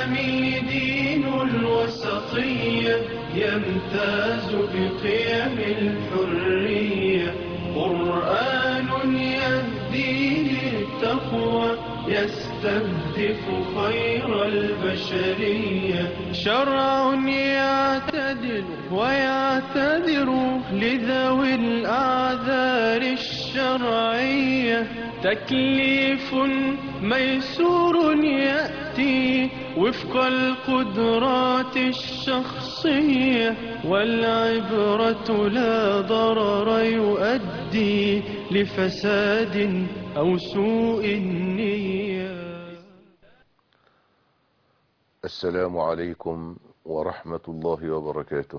الإسلام دين الوسطية يمتاز بقيم الحرية قرآن يهدي للتقوى يستهدف خير البشرية شرع يعتدل ويعتذر لذوي الأعذار الشرعية تكليف ميسور يأتي وفق القدرات الشخصية والعبرة لا ضرر يؤدي لفساد أو سوء النية السلام عليكم ورحمة الله وبركاته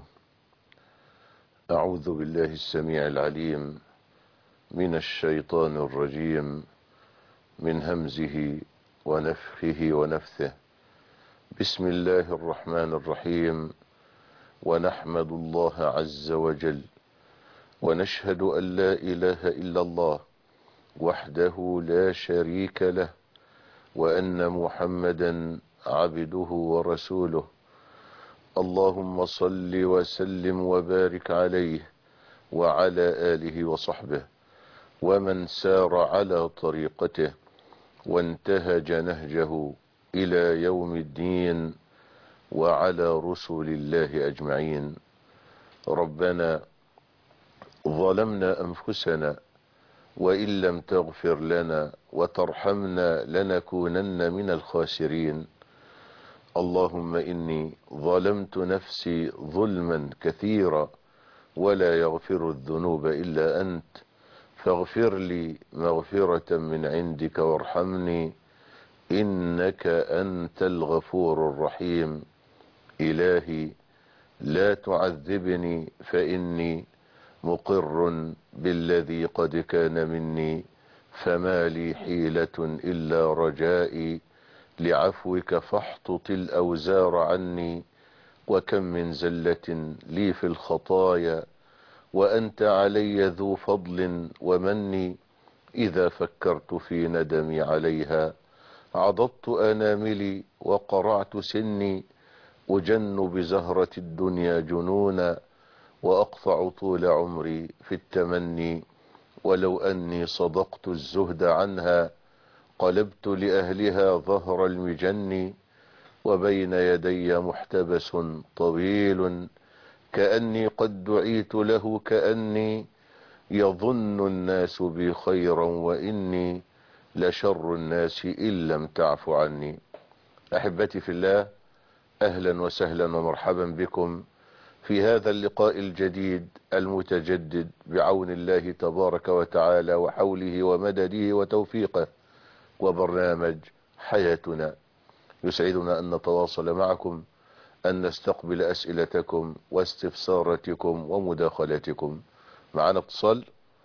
أعوذ بالله السميع العليم من الشيطان الرجيم من همزه ونفخه ونفثه بسم الله الرحمن الرحيم ونحمد الله عز وجل ونشهد أن لا إله إلا الله وحده لا شريك له وأن محمدا عبده ورسوله اللهم صل وسلم وبارك عليه وعلى آله وصحبه ومن سار على طريقته وانتهج نهجه إلى يوم الدين وعلى رسل الله أجمعين ربنا ظلمنا أنفسنا وإن لم تغفر لنا وترحمنا لنكونن من الخاسرين اللهم إني ظلمت نفسي ظلما كثيرا ولا يغفر الذنوب إلا أنت فاغفر لي مغفرة من عندك وارحمني إنك أنت الغفور الرحيم إلهي لا تعذبني فإني مقر بالذي قد كان مني فما لي حيلة إلا رجائي لعفوك فاحطط الأوزار عني وكم من زلة لي في الخطايا وأنت علي ذو فضل ومني إذا فكرت في ندمي عليها عضضت أناملي وقرعت سني أجن بزهرة الدنيا جنونا وأقطع طول عمري في التمني ولو أني صدقت الزهد عنها قلبت لأهلها ظهر المجن وبين يدي محتبس طويل كأني قد دعيت له كأني يظن الناس بي خيرا وإني لشر الناس إن لم تعف عني أحبتي في الله أهلا وسهلا ومرحبا بكم في هذا اللقاء الجديد المتجدد بعون الله تبارك وتعالى وحوله ومدده وتوفيقه وبرنامج حياتنا يسعدنا أن نتواصل معكم أن نستقبل أسئلتكم واستفساراتكم ومداخلاتكم معنا اتصال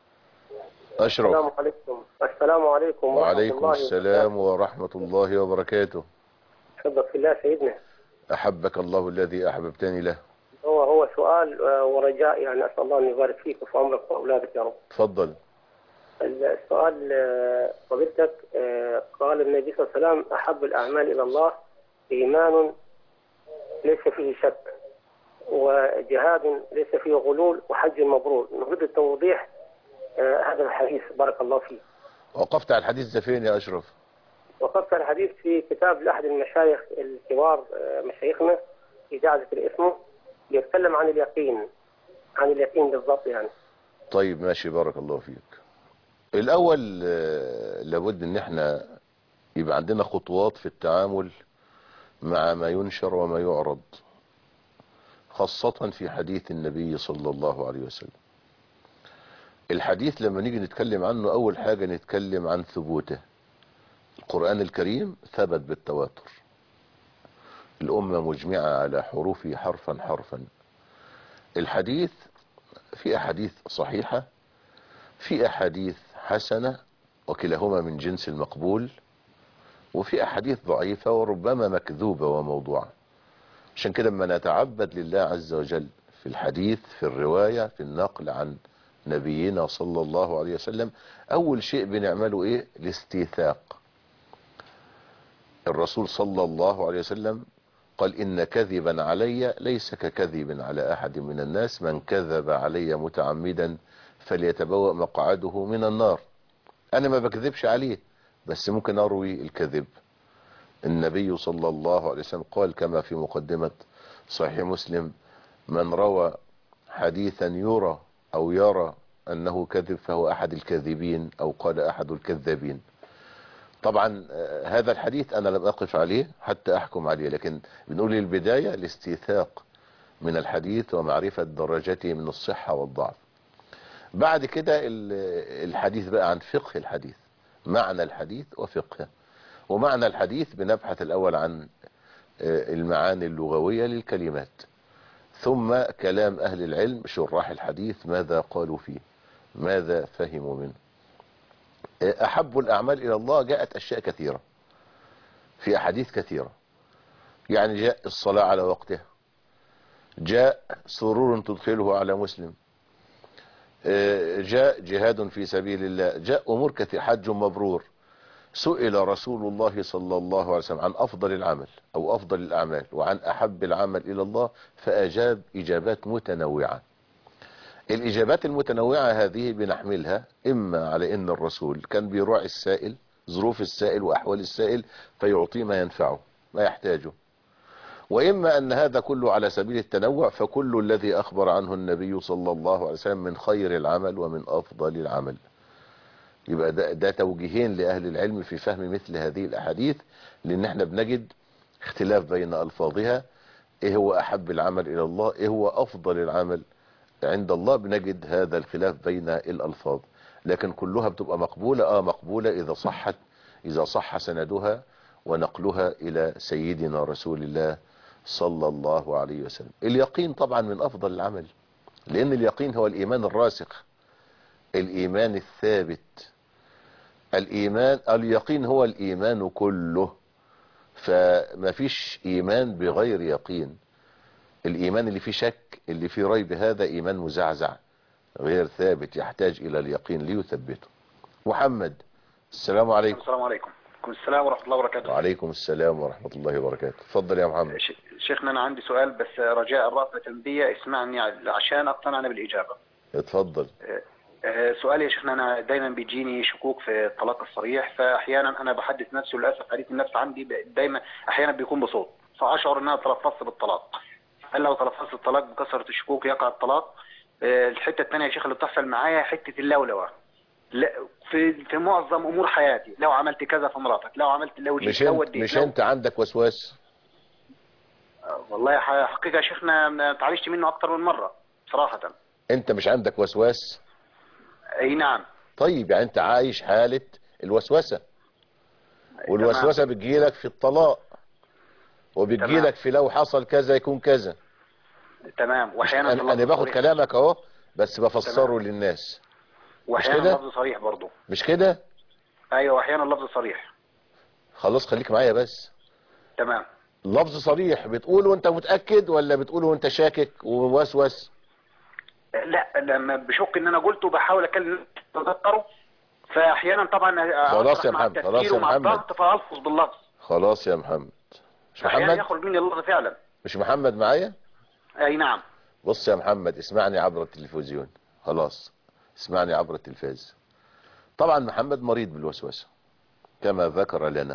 أشرف السلام عليكم السلام عليكم ورحمة وعليكم الله السلام ورحمة الله وبركاته حبك في الله سيدنا أحبك الله الذي أحببتني له هو هو سؤال آه، ورجاء يعني أسأل الله أن يبارك فيك وفي عمرك وأولادك يا رب تفضل السؤال آه، فضيلتك آه، قال النبي صلى الله عليه وسلم أحب الأعمال إلى الله إيمان ليس فيه شك وجهاد ليس فيه غلول وحج مبرور نريد التوضيح آه، هذا الحديث بارك الله فيه وقفت على الحديث ده فين يا أشرف وقفت الحديث في كتاب لأحد المشايخ الكبار آه، مشايخنا في داعي ذكر اسمه بيتكلم عن اليقين عن اليقين بالضبط يعني طيب ماشي بارك الله فيك الأول آه، لابد ان احنا يبقى عندنا خطوات في التعامل مع ما ينشر وما يعرض خاصة في حديث النبي صلى الله عليه وسلم الحديث لما نيجي نتكلم عنه أول حاجة نتكلم عن ثبوته القرآن الكريم ثبت بالتواتر الأمة مجمعة على حروفه حرفا حرفا الحديث في أحاديث صحيحة في أحاديث حسنة وكلاهما من جنس المقبول وفي أحاديث ضعيفة وربما مكذوبة وموضوعة عشان كده لما نتعبد لله عز وجل في الحديث في الرواية في النقل عن نبينا صلى الله عليه وسلم أول شيء بنعمله إيه الاستيثاق الرسول صلى الله عليه وسلم قال إن كذبا علي ليس ككذب على أحد من الناس من كذب علي متعمدا فليتبوأ مقعده من النار أنا ما بكذبش عليه بس ممكن أروي الكذب النبي صلى الله عليه وسلم قال كما في مقدمة صحيح مسلم من روى حديثا يرى أو يرى أنه كذب فهو أحد الكاذبين أو قال أحد الكذابين طبعا آه، هذا الحديث أنا لم أقف عليه حتى أحكم عليه لكن بنقول البداية الاستيثاق من الحديث ومعرفة درجته من الصحة والضعف بعد كده ال- الحديث بقى عن فقه الحديث معنى الحديث وفقهه ومعنى الحديث بنبحث الأول عن آه، المعاني اللغوية للكلمات ثم كلام أهل العلم شراح الحديث ماذا قالوا فيه ماذا فهموا منه آه، أحب الأعمال إلى الله جاءت أشياء كثيرة في أحاديث كثيرة يعني جاء الصلاة على وقتها جاء سرور تدخله على مسلم آه، جاء جهاد في سبيل الله جاء أمور كثير حج مبرور سئل رسول الله صلى الله عليه وسلم عن أفضل العمل أو أفضل الأعمال وعن أحب العمل إلى الله فأجاب إجابات متنوعة الإجابات المتنوعة هذه بنحملها إما على أن الرسول كان بيراعي السائل ظروف السائل وأحوال السائل فيعطيه ما ينفعه ما يحتاجه وإما أن هذا كله على سبيل التنوع فكل الذي أخبر عنه النبي صلى الله عليه وسلم من خير العمل ومن أفضل العمل يبقى ده, ده توجيهين لأهل العلم في فهم مثل هذه الأحاديث لأن احنا بنجد اختلاف بين ألفاظها ايه هو أحب العمل إلى الله ايه هو أفضل العمل عند الله بنجد هذا الخلاف بين الألفاظ لكن كلها بتبقى مقبولة اه مقبولة إذا صحت إذا صح سندها ونقلها إلى سيدنا رسول الله صلى الله عليه وسلم اليقين طبعا من أفضل العمل لأن اليقين هو الإيمان الراسخ الإيمان الثابت الإيمان اليقين هو الإيمان كله فما فيش إيمان بغير يقين الإيمان اللي فيه شك اللي فيه ريب هذا إيمان مزعزع غير ثابت يحتاج إلى اليقين ليثبته محمد السلام عليكم السلام عليكم عليكم السلام ورحمة الله وبركاته وعليكم السلام ورحمة الله وبركاته تفضل يا محمد ش- شيخنا أنا عندي سؤال بس رجاء الرافة التنبيه اسمعني عشان أقتنع أنا بالإجابة اتفضل آه، سؤالي يا شيخنا أنا دايما بيجيني شكوك في الطلاق الصريح فأحيانا أنا بحدث نفسي وللأسف حديث النفس عندي ب- دايما أحيانا بيكون بصوت فأشعر أن أنا تلفظت بالطلاق هل لو تلفظت الطلاق بكثرة الشكوك يقع الطلاق آه، الحتة الثانية يا شيخ اللي بتحصل معايا حتة اللولوة لا في في معظم امور حياتي لو عملت كذا في مراتك لو عملت لو جيت مش لو انت وديت مش لو- انت عندك وسواس آه، والله ح- حقيقة يا شيخنا تعالجت منه أكتر من مرة صراحة انت مش عندك وسواس أي نعم طيب يعني انت عايش حالة الوسوسة والوسوسة بتجيلك في الطلاق وبتجيلك في لو حصل كذا يكون كذا تمام وأحيانا في انا اللفظ أنا باخد صريح. كلامك اهو بس بفسره تمام. للناس وأحيانا كده؟ لفظ صريح برضه مش كده أيوة وأحيانا لفظ صريح خلاص خليك معايا بس تمام لفظ صريح بتقوله وانت متأكد ولا بتقوله وانت شاكك وموسوس لا لما بشك ان انا قلته بحاول اكلم اتذكره فاحيانا طبعا خلاص أصبح يا مع محمد، التفكير خلاص يا ومع محمد. الضغط فالفظ باللفظ خلاص يا محمد مش احيانا محمد يخرج مني اللفظ فعلا مش محمد معايا اي نعم بص يا محمد اسمعني عبر التلفزيون خلاص اسمعني عبر التلفاز طبعا محمد مريض بالوسوسة كما ذكر لنا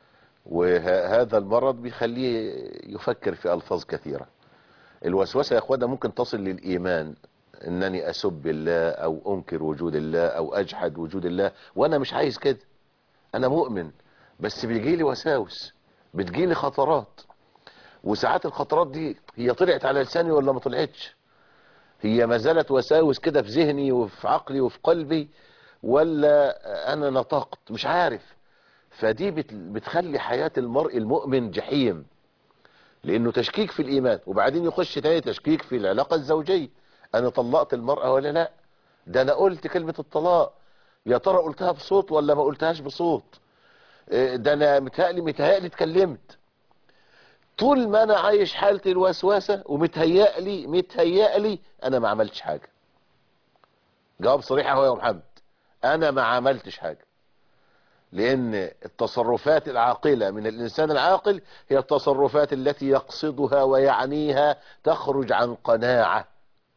وهذا المرض بيخليه يفكر في ألفاظ كثيرة الوسوسة يا اخوانا ممكن تصل للإيمان انني اسب الله او انكر وجود الله او اجحد وجود الله وانا مش عايز كده انا مؤمن بس بيجي لي وساوس بتجي لي خطرات وساعات الخطرات دي هي طلعت على لساني ولا ما طلعتش هي ما زالت وساوس كده في ذهني وفي عقلي وفي قلبي ولا انا نطقت مش عارف فدي بت- بتخلي حياة المرء المؤمن جحيم لانه تشكيك في الايمان وبعدين يخش تاني تشكيك في العلاقة الزوجية انا طلقت المرأة ولا لا ده انا قلت كلمة الطلاق يا ترى قلتها بصوت ولا ما قلتهاش بصوت إيه، ده انا متهيألي متهيألي اتكلمت طول ما انا عايش حالة الوسوسة ومتهيألي متهيألي انا ما عملتش حاجة جواب صريح اهو يا محمد انا ما عملتش حاجة لان التصرفات العاقلة من الانسان العاقل هي التصرفات التي يقصدها ويعنيها تخرج عن قناعة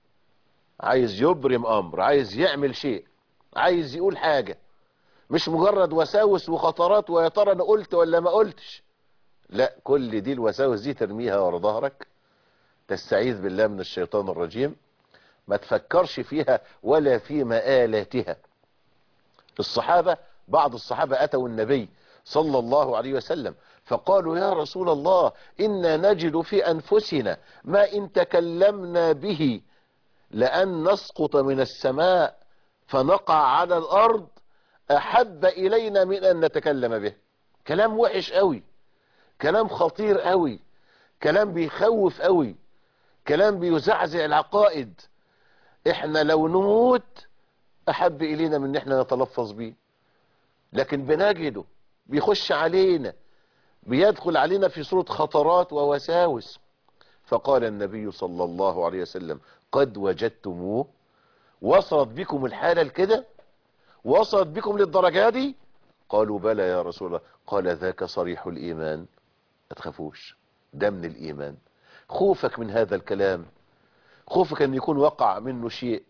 عايز يبرم امر عايز يعمل شيء عايز يقول حاجة مش مجرد وساوس وخطرات ويا ترى انا قلت ولا ما قلتش لا كل دي الوساوس دي ترميها ورا ظهرك تستعيذ بالله من الشيطان الرجيم ما تفكرش فيها ولا في مآلاتها الصحابة بعض الصحابة أتوا النبي صلى الله عليه وسلم فقالوا يا رسول الله إنا نجد في أنفسنا ما إن تكلمنا به لأن نسقط من السماء فنقع على الأرض أحب إلينا من أن نتكلم به كلام وحش قوي كلام خطير قوي كلام بيخوف قوي كلام بيزعزع العقائد احنا لو نموت احب الينا من ان احنا نتلفظ بيه لكن بنجده بيخش علينا بيدخل علينا في صورة خطرات ووساوس فقال النبي صلى الله عليه وسلم قد وجدتموه وصلت بكم الحالة الكده وصلت بكم للدرجة دي قالوا بلى يا رسول الله قال ذاك صريح الإيمان ما تخافوش ده من الإيمان خوفك من هذا الكلام خوفك أن يكون وقع منه شيء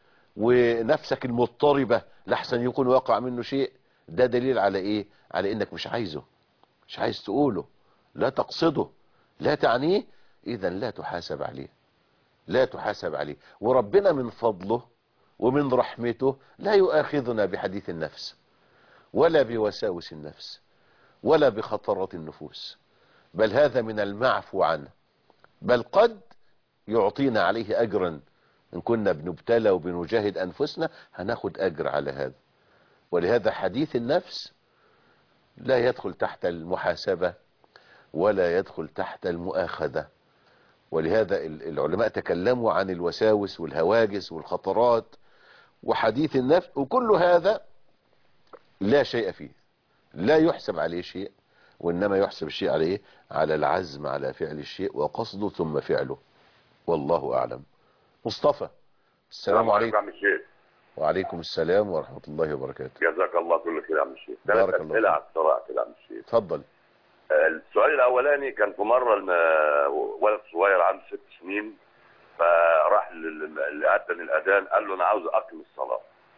ونفسك المضطربة لحسن يكون وقع منه شيء ده دليل على ايه على انك مش عايزه مش عايز تقوله لا تقصده لا تعنيه اذا لا تحاسب عليه لا تحاسب عليه وربنا من فضله ومن رحمته لا يؤاخذنا بحديث النفس ولا بوساوس النفس ولا بخطرات النفوس بل هذا من المعفو عنه بل قد يعطينا عليه اجرا ان كنا بنبتلى وبنجاهد انفسنا هناخد اجر على هذا ولهذا حديث النفس لا يدخل تحت المحاسبة ولا يدخل تحت المؤاخذة ولهذا العلماء تكلموا عن الوساوس والهواجس والخطرات وحديث النفس وكل هذا لا شيء فيه لا يحسب عليه شيء وإنما يحسب الشيء عليه على العزم على فعل الشيء وقصده ثم فعله والله أعلم مصطفى السلام عليكم عم الشيخ وعليكم السلام ورحمة الله وبركاته جزاك الله كل خير يا عم الشيخ بارك ثلاث الله اسئله فيك. على الصراحه كده يا عم الشيخ اتفضل آه، السؤال الاولاني كان في مره الم- ولد صغير عنده ست سنين فراح لل- اللي اذن الاذان قال له انا عاوز اقيم الصلاه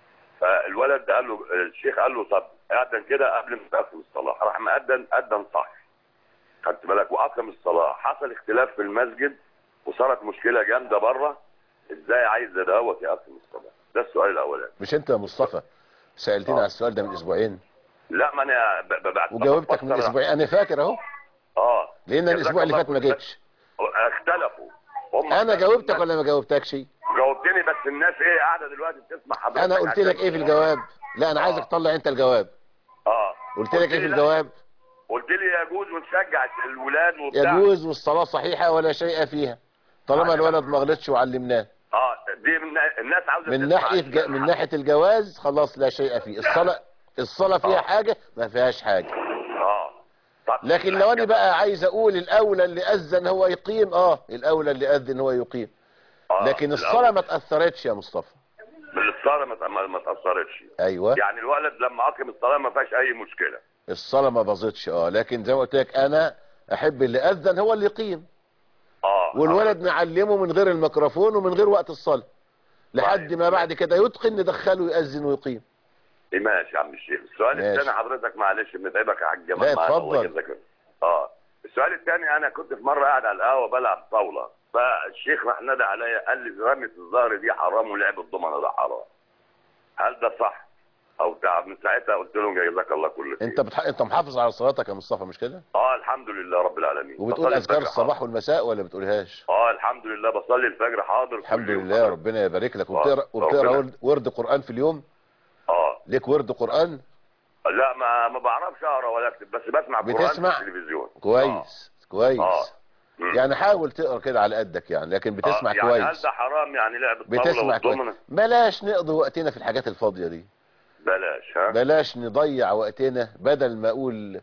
فالولد قال له الشيخ قال له طب اذن كده قبل ما تقيم الصلاه راح مأذن اذن صح خدت بالك واقم الصلاه حصل اختلاف في المسجد وصارت مشكله جامده بره ازاي عايز دوت يقيم الصلاه ده السؤال الاولاني مش انت يا مصطفى سألتني آه. على السؤال ده من اسبوعين لا ما انا ب- ب- بعد وجاوبتك من بفكر- اسبوعين انا فاكر اهو اه لان جزاك الاسبوع اللي الله فات ما كل خير. جيتش اختلفوا هم انا جاوبتك الناس- ولا ما جاوبتكش جاوبتني بس الناس ايه قاعده دلوقتي بتسمع حضرتك انا قلت لك ايه في الجواب لا انا عايزك تطلع انت الجواب اه قلت لك ايه في لي لا. الجواب قلت لي يجوز ونشجع الولاد وبتاع يجوز والصلاة صحيحة ولا شيء فيها طالما آه. الولد ما غلطش وعلمناه اه دي من الناس عاوزه من تسمع ناحية ج... من ناحية الجواز خلاص لا شيء فيه الصلاة الصلاة فيها آه. حاجة ما فيهاش حاجة اه طب لكن لو انا بقى عايز اقول الاولى اللي اذن هو يقيم اه الاولى اللي اذن هو يقيم آه، لكن الصلاة ما تأثرتش يا مصطفى من الصلاه ما ما- ما تاثرتش ايوه يعني الولد لما اقم الصلاه ما فيهاش اي مشكله الصلاة ما باظتش اه لكن زي ما قلت لك انا احب اللي اذن هو اللي يقيم اه والولد نعلمه من غير الميكروفون ومن غير وقت الصلاة لحد طيب. ما بعد كده يتقن ندخله يأذن ويقيم إيه ماشي يا عم الشيخ السؤال ماشي. الثاني حضرتك معلش بنتعبك يا حاج لا، جمال معانا، الله اتفضل. يجزاك خير. اه السؤال الثاني انا كنت في مره قاعد على القهوه بلعب طاوله فالشيخ راح نادى عليا قال لي رمية الظهر دي حرام ولعب الضمنه ده حرام هل ده صح او تعب من ساعتها قلت لهم جزاك الله كل خير انت بتح... انت محافظ على صلاتك يا مصطفى مش كده اه الحمد لله رب العالمين وبتقول بصلي اذكار الفجر الصباح حاضر. والمساء ولا بتقولهاش اه الحمد لله بصلي الفجر حاضر الحمد كل يوم لله حاضر. ربنا يبارك لك آه، وبتقرا وبتقرا ربنا. ورد- ورد قرآن في اليوم اه ليك ورد قرآن لا ما ما بعرفش اقرا ولا اكتب بس بسمع قران بتسمع؟ في التلفزيون كويس كويس اه مم. يعني حاول تقرا كده على قدك يعني لكن بتسمع آه، يعني هل كويس ده حرام يعني لعب الطاوله بتسمع كويس والضمنه بلاش نقضي وقتنا في الحاجات الفاضية دي بلاش ها بلاش نضيع وقتنا بدل ما اقول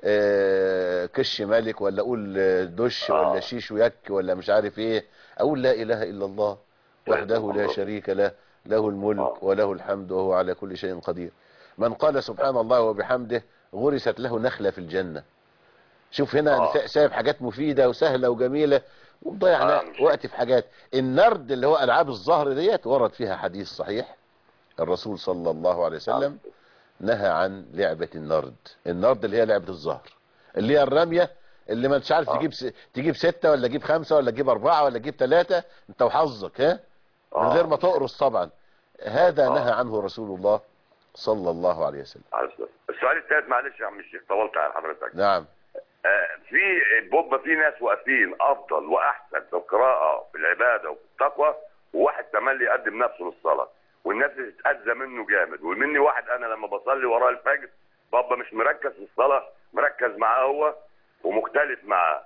آه، كش ملك ولا اقول آه، دش آه. ولا شيش ويك ولا مش عارف ايه اقول لا اله الا الله لا وحده إله إلا لا الله. شريك له له الملك آه. وله الحمد وهو على كل شيء قدير من قال سبحان الله وبحمده غرست له نخلة في الجنة شوف هنا آه. سا- سايب حاجات مفيدة وسهلة وجميلة ومضيع آه، نا- مش- وقت في حاجات النرد اللي هو ألعاب الظهر ديت ورد فيها حديث صحيح الرسول صلى الله عليه وسلم نهى عن لعبة النرد النرد اللي هي لعبة الظهر اللي هي الرمية اللي ما انتش عارف آه. تجيب س... تجيب ستة ولا تجيب خمسة ولا تجيب أربعة ولا تجيب ثلاثة انت وحظك ها من آه. غير ما تقرص طبعا هذا آه. نهى عنه رسول الله صلى الله عليه وسلم على السلام. السؤال الثالث معلش يا عم الشيخ طولت على حضرتك نعم آه، في بوبا في ناس واقفين افضل واحسن في القراءه في العباده وفي التقوى وواحد تملي يقدم نفسه للصلاه والناس بتتاذى منه جامد ومني واحد انا لما بصلي وراه الفجر بابا مش مركز في الصلاه مركز معاه هو ومختلف معاه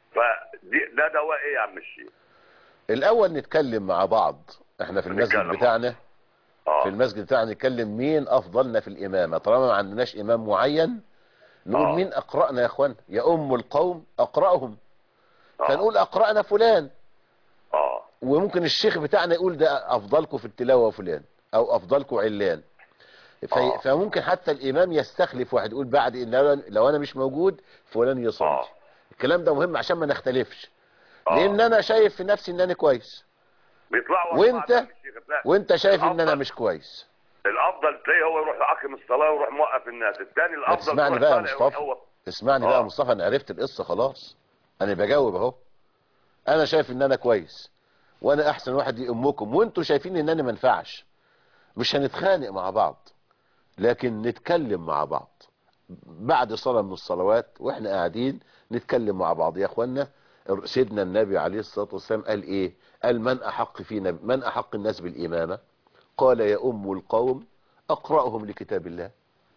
فدي ده دواء ايه يا عم الشيخ؟ الأول نتكلم مع بعض احنا في المسجد نتكلم. بتاعنا اه في المسجد بتاعنا نتكلم مين أفضلنا في الإمامة طالما ما عندناش إمام معين نقول آه. مين أقرأنا يا أخوان يا أم القوم أقرأهم آه. فنقول أقرأنا فلان اه وممكن الشيخ بتاعنا يقول ده افضلكم في التلاوه فلان او افضلكم علان في آه. فممكن حتى الامام يستخلف واحد يقول بعد ان لو- لو انا مش موجود فلان يصلي آه. الكلام ده مهم عشان ما نختلفش آه. لان انا شايف في نفسي ان انا كويس بيطلعوا ورا وانت بعض يا عم الشيخ. لا. وانت شايف ان انا الأفضل- مش كويس الافضل تلاقيه هو يروح يعقم الصلاه ويروح موقف الناس الثاني ما الافضل تسمعني تروح بقى يا طالع يروح مصطفى هو اسمعني آه. بقى يا مصطفى انا عرفت القصه خلاص انا بجاوب اهو انا شايف ان انا كويس وانا احسن واحد يأمكم وانتوا شايفين ان انا منفعش مش هنتخانق مع بعض لكن نتكلم مع بعض بعد صلاة من الصلوات واحنا قاعدين نتكلم مع بعض يا اخوانا سيدنا النبي عليه الصلاة والسلام قال ايه قال من احق فينا من احق الناس بالامامة قال يا ام القوم اقرأهم لكتاب الله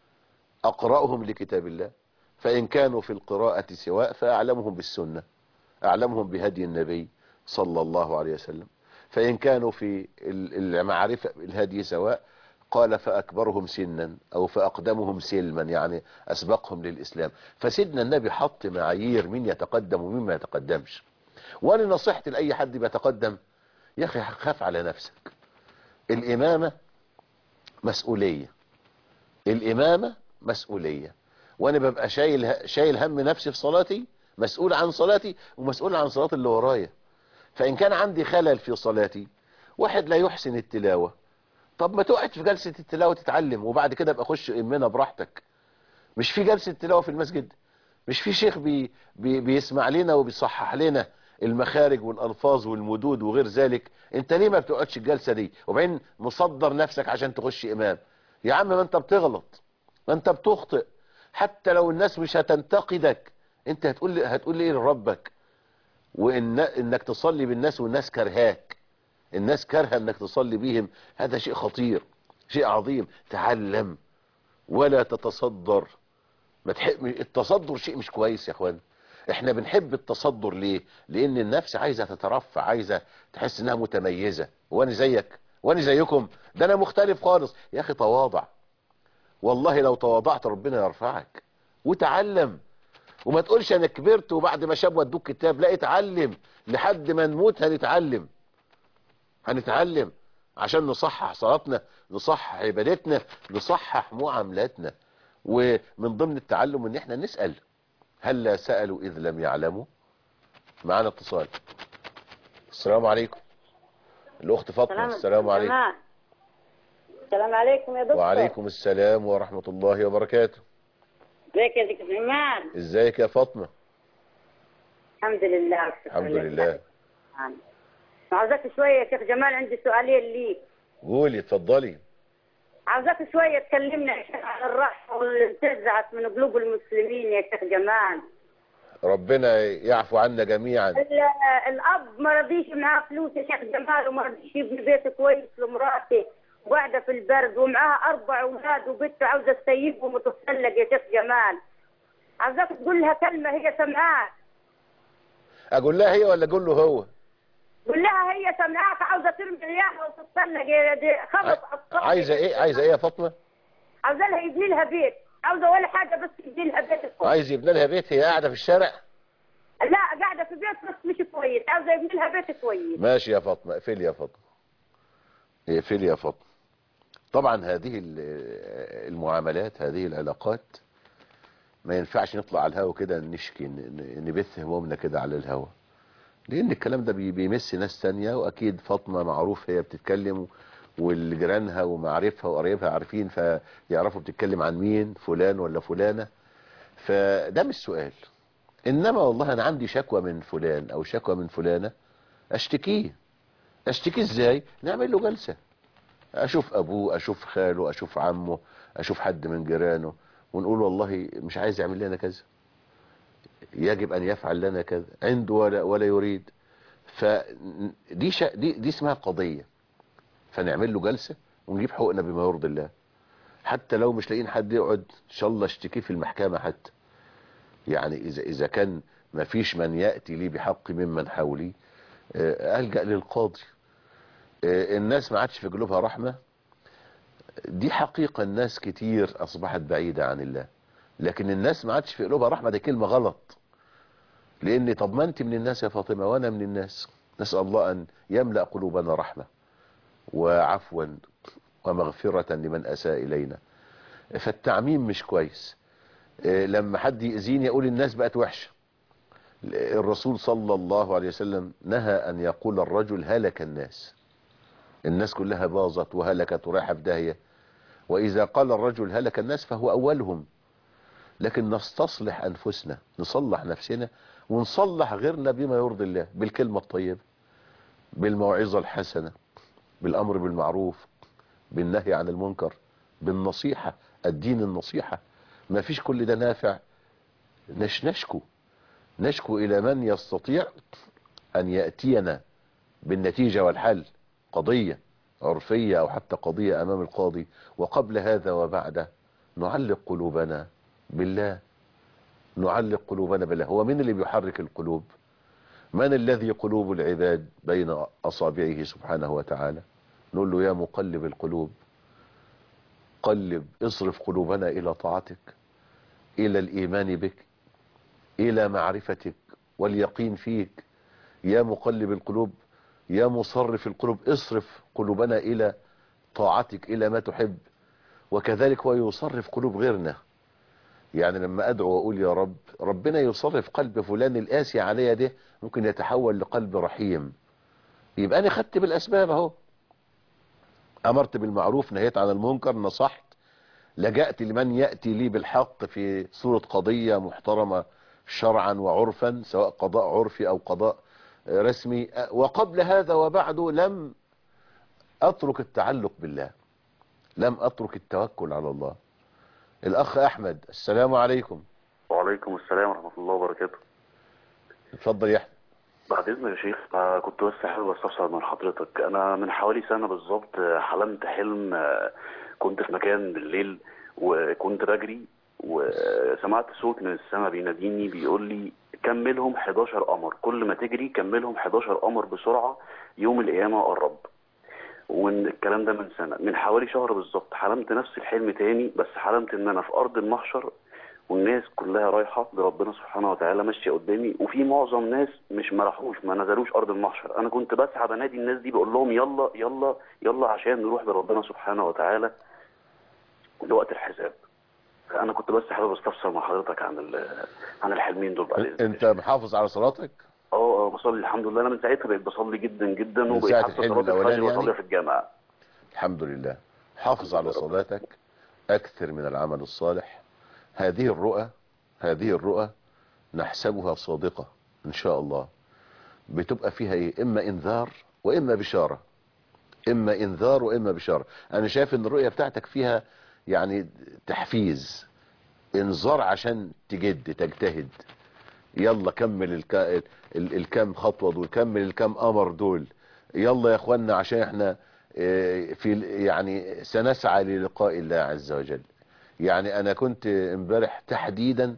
اقرأهم لكتاب الله فان كانوا في القراءة سواء فاعلمهم بالسنة اعلمهم بهدي النبي صلى الله عليه وسلم فإن كانوا في ال- المعرفة الهدي سواء قال فأكبرهم سنا أو فأقدمهم سلما يعني أسبقهم للإسلام فسيدنا النبي حط معايير مين يتقدم ومين ما يتقدمش وأنا نصيحتي لأي حد بيتقدم يا أخي خاف على نفسك الإمامة مسؤولية الإمامة مسؤولية وأنا ببقى شايل شايل هم نفسي في صلاتي مسؤول عن صلاتي ومسؤول عن صلاة اللي ورايا فإن كان عندي خلل في صلاتي واحد لا يحسن التلاوة طب ما تقعد في جلسة التلاوة تتعلم وبعد كده ابقى خش امنا براحتك مش في جلسة تلاوة في المسجد مش في شيخ بي بي بيسمع لنا وبيصحح لنا المخارج والالفاظ والمدود وغير ذلك انت ليه ما بتقعدش الجلسة دي وبعدين مصدر نفسك عشان تخش امام يا عم ما انت بتغلط ما انت بتخطئ حتى لو الناس مش هتنتقدك انت هتقول لي هتقول لي ايه لربك وان انك تصلي بالناس والناس كرهاك الناس كارهه انك تصلي بيهم هذا شيء خطير شيء عظيم تعلم ولا تتصدر ما تحب التصدر شيء مش كويس يا اخوان احنا بنحب التصدر ليه لان النفس عايزه تترفع عايزه تحس انها متميزه وانا زيك وانا زيكم ده انا مختلف خالص يا اخي تواضع والله لو تواضعت ربنا يرفعك وتعلم وما تقولش انا كبرت وبعد ما شاب ودوك كتاب لا اتعلم لحد ما نموت هنتعلم هنتعلم عشان نصحح صلاتنا نصحح عبادتنا نصحح معاملاتنا ومن ضمن التعلم ان احنا نسأل هل لا سألوا اذ لم يعلموا معانا اتصال السلام عليكم الاخت فاطمه السلام عليكم جماعة. السلام عليكم يا دكتور وعليكم السلام ورحمة الله وبركاته ازيك يا دكتور ايمان ازيك يا فاطمة الحمد لله الحمد لله عاوزاك شوية يا شيخ جمال عندي سؤالين ليك قولي اتفضلي عاوزاك شوية تكلمنا يا شيخ عن الرحمة واللي انتزعت من قلوب المسلمين يا شيخ جمال ربنا يعفو عنا جميعا ال- الأب ما رضيش معاه فلوس يا شيخ جمال وما رضيش يبني بيت كويس لمراته وقاعدة في البرد ومعاها أربع أولاد وبنت عاوزة تسيبهم وتتسلق يا شيخ جمال عاوزاك تقول لها كلمة هي سمعاك اقول لها هي ولا اقول له هو قول لها هي سمعاك عاوزة ترمي رياحها وتتسلق يا دي خمس ع- أطفال عايزة ايه عايزة ايه يا فاطمة عاوزة لها يبني لها بيت عاوزة ولا حاجة بس يبني لها بيت كويس عايز يبني لها بيت هي قاعدة في الشارع لا قاعدة في بيت بس مش كويس عاوزة يبني لها بيت كويس ماشي يا فاطمة اقفلي يا فاطمة اقفلي يا فاطمة طبعا هذه ال- المعاملات هذه العلاقات ما ينفعش نطلع على الهوا كده نشكي ن- ن- نبث همومنا كده على الهوا لان الكلام ده بي- بيمس ناس تانية واكيد فاطمة معروف هي بتتكلم والجيرانها ومعارفها وقرايبها عارفين فيعرفوا بتتكلم عن مين فلان ولا فلانة فده مش سؤال انما والله انا عندي شكوى من فلان او شكوى من فلانة اشتكيه اشتكيه ازاي نعمل له جلسة اشوف ابوه اشوف خاله اشوف عمه اشوف حد من جيرانه ونقول والله مش عايز يعمل لنا كذا يجب ان يفعل لنا كذا عنده ولا ولا يريد فدي شا دي دي اسمها قضيه فنعمل له جلسه ونجيب حقوقنا بما يرضي الله حتى لو مش لاقيين حد يقعد ان شاء الله اشتكيه في المحكمه حتى يعني اذا اذا كان ما فيش من ياتي لي بحق ممن حولي آه، الجا للقاضي آه، الناس ما عادش في قلوبها رحمه دي حقيقه الناس كتير اصبحت بعيده عن الله لكن الناس ما عادش في قلوبها رحمه دي كلمه غلط لان طب ما انت من الناس يا فاطمه وانا من الناس نسال الله ان يملا قلوبنا رحمه وعفوا ومغفره لمن اساء الينا فالتعميم مش كويس إيه، لما حد يأذيني يقول الناس بقت وحشه الرسول صلى الله عليه وسلم نهى ان يقول الرجل هلك الناس الناس كلها باظت وهلكت ورايحه في داهيه واذا قال الرجل هلك الناس فهو اولهم لكن نستصلح انفسنا نصلح نفسنا ونصلح غيرنا بما يرضي الله بالكلمة الطيبة بالموعظة الحسنة بالامر بالمعروف بالنهي عن المنكر بالنصيحة الدين النصيحة ما فيش كل ده نافع نش نشكو نشكو الى من يستطيع ان يأتينا بالنتيجة والحل قضية عرفية او حتى قضية امام القاضي وقبل هذا وبعده نعلق قلوبنا بالله نعلق قلوبنا بالله هو من اللي بيحرك القلوب من الذي قلوب العباد بين أصابعه سبحانه وتعالى نقول له يا مقلب القلوب قلب اصرف قلوبنا إلى طاعتك إلى الإيمان بك إلى معرفتك واليقين فيك يا مقلب القلوب يا مصرف القلوب اصرف قلوبنا إلى طاعتك إلى ما تحب وكذلك هو يصرف قلوب غيرنا يعني لما ادعو واقول يا رب ربنا يصرف قلب فلان القاسي عليا ده ممكن يتحول لقلب رحيم يبقى انا خدت بالاسباب اهو امرت بالمعروف نهيت عن المنكر نصحت لجأت لمن يأتي لي بالحق في صورة قضية محترمة شرعا وعرفا سواء قضاء عرفي او قضاء رسمي وقبل هذا وبعده لم اترك التعلق بالله لم اترك التوكل على الله الاخ احمد السلام عليكم وعليكم السلام ورحمة الله وبركاته اتفضل يا احمد بعد إذنك يا شيخ آه، كنت بس حابب استفسر من حضرتك أنا من حوالي سنة بالظبط آه، حلمت حلم آه، كنت في مكان بالليل وكنت بجري وسمعت صوت من السماء بيناديني بيقول لي كملهم 11 قمر كل ما تجري كملهم 11 قمر بسرعة يوم القيامة قرب والكلام ده من سنة من حوالي شهر بالظبط حلمت نفس الحلم تاني بس حلمت ان انا في ارض المحشر والناس كلها رايحة لربنا سبحانه وتعالى ماشية قدامي وفي معظم ناس مش ما راحوش ما نزلوش ارض المحشر انا كنت بسعى بنادي الناس دي بقول لهم يلا يلا يلا عشان نروح لربنا سبحانه وتعالى لوقت الحساب انا كنت بس حابب استفسر مع حضرتك عن ال- عن الحلمين دول بعد إذنك. انت محافظ على صلاتك اه اه بصلي الحمد لله انا من ساعتها بقيت بصلي جدا جدا من وبقيت ساعة حتى الحلم صلاه الأولاني الفجر يعني؟ بصلي في الجامعه الحمد لله حافظ على صلاتك اكثر من العمل الصالح هذه الرؤى هذه الرؤى نحسبها صادقة ان شاء الله بتبقى فيها ايه اما انذار واما بشارة اما انذار واما بشارة انا شايف ان الرؤية بتاعتك فيها يعني تحفيز انذار عشان تجد تجتهد يلا كمل الك... ال... الكام خطوة دول كمل الكام امر دول يلا يا اخوانا عشان احنا اه، في ال- يعني سنسعى للقاء الله عز وجل يعني انا كنت امبارح تحديدا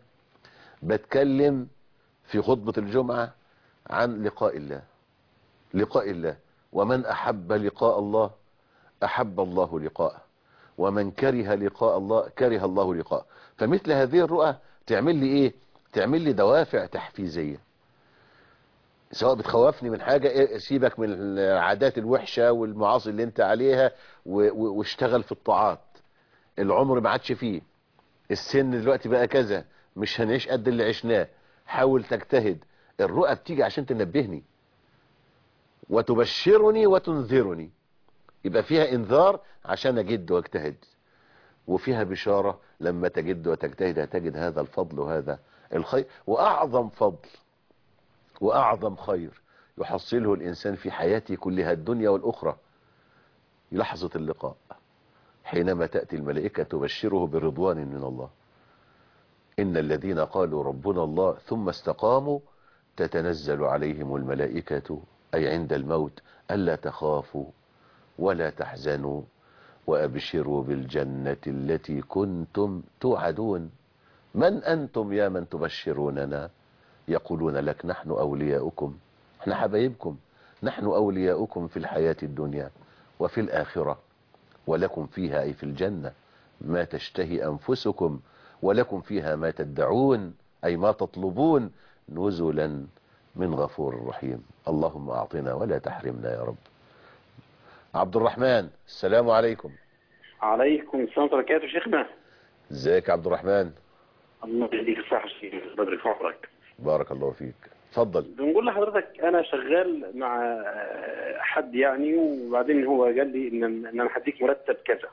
بتكلم في خطبة الجمعة عن لقاء الله لقاء الله ومن احب لقاء الله احب الله لقاءه ومن كره لقاء الله كره الله لقاءه فمثل هذه الرؤى تعمل لي ايه تعمل لي دوافع تحفيزية سواء بتخوفني من حاجة إيه، سيبك من العادات الوحشة والمعاصي اللي انت عليها و- و- واشتغل في الطاعات العمر ما عادش فيه السن دلوقتي بقى كذا مش هنعيش قد اللي عشناه حاول تجتهد الرؤى بتيجي عشان تنبهني وتبشرني وتنذرني يبقى فيها انذار عشان اجد واجتهد وفيها بشارة لما تجد وتجتهد هتجد هذا الفضل وهذا الخير واعظم فضل واعظم خير يحصله الانسان في حياته كلها الدنيا والاخرى لحظة اللقاء حينما تأتي الملائكة تبشره برضوان من الله إن الذين قالوا ربنا الله ثم استقاموا تتنزل عليهم الملائكة أي عند الموت ألا تخافوا ولا تحزنوا وأبشروا بالجنة التي كنتم توعدون من أنتم يا من تبشروننا يقولون لك نحن أولياؤكم احنا حبايبكم نحن أولياؤكم في الحياة الدنيا وفي الآخرة ولكم فيها أي في الجنة ما تشتهي أنفسكم ولكم فيها ما تدعون أي ما تطلبون نزلا من غفور رحيم اللهم أعطنا ولا تحرمنا يا رب عبد الرحمن السلام عليكم عليكم السلام ورحمة الله وبركاته شيخنا ازيك يا عبد الرحمن الله يديك الصحة شيخ بدري في عمرك بارك الله فيك اتفضل بنقول لحضرتك أنا شغال مع حد يعني وبعدين هو قال لي إن إن أنا هديك مرتب كذا